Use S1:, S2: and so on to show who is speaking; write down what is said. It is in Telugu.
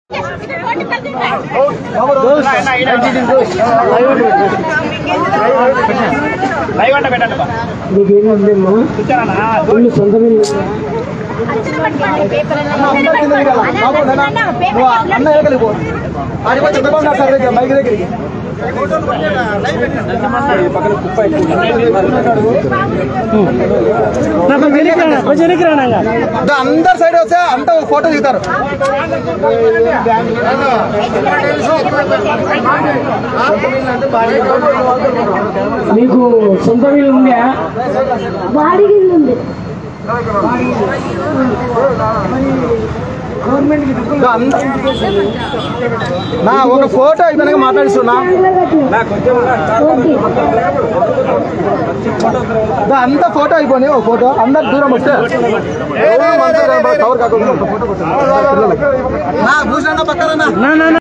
S1: లైవ్ అంటే పెట్టండి బా.
S2: నీకేమి ఉందేమ్మా
S1: కూర్చోనా?
S2: ఇల్లు సొంత ఇల్లు
S3: అన్న ఎగలిపో ఆడిపో చంద్రబాబు నాయుడు సార్ దగ్గర మైక్ దగ్గరికి
S2: నాకు వెనక్కి కొంచెం వెనక్కి రానా
S3: అందరు సైడ్ వస్తే అంతా ఒక ఫోటో దిగుతారు
S2: మీకు సొంత ఇల్లు ఉందా
S4: బాడీకి ఉంది
S3: ఇదో అంద- నా ఒక ఫోటో అయిపోయినాక మాట్లాడిస్తున్నా ఇదో అంత ఫోటో అయిపోయి ఒక ఫోటో అందరు దూరం వస్తే ఎవరు మనతో కవర్ కాకుండా ఒక ఫోటో కొట్టండి. నా భూషణ పక్కన
S2: నా నా